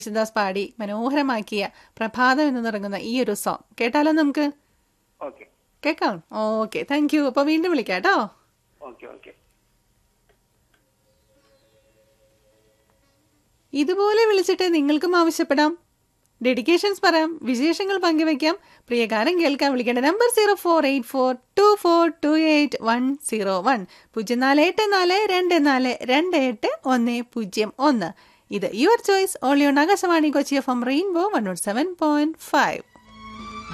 യേശുദാസ് പാടി മനോഹരമാക്കിയ പ്രഭാതം എന്ന് തുടങ്ങുന്ന ഈ ഒരു സോങ് കേട്ടാലോ നമുക്ക് ഓക്കെ കേൾക്കാം ഓക്കെ താങ്ക് യു അപ്പോൾ വീണ്ടും വിളിക്കാം കേട്ടോ ഓക്കെ ഓക്കെ ഇതുപോലെ വിളിച്ചിട്ട് നിങ്ങൾക്കും ആവശ്യപ്പെടാം ഡെഡിക്കേഷൻസ് പറയാം വിശേഷങ്ങൾ പങ്കുവെക്കാം പ്രിയ ഗാനം കേൾക്കാൻ വിളിക്കേണ്ട നമ്പർ zero four eight four two four two eight one zero one പൂജ്യം നാല് എട്ട് നാല് രണ്ട് നാല് രണ്ട് എട്ട് ഒന്ന് പൂജ്യം ഒന്ന് ഇത് യുവർ ചോയ്സ് ഓളിയോൺ Akashvani Kochi F M rainbow one nought seven point five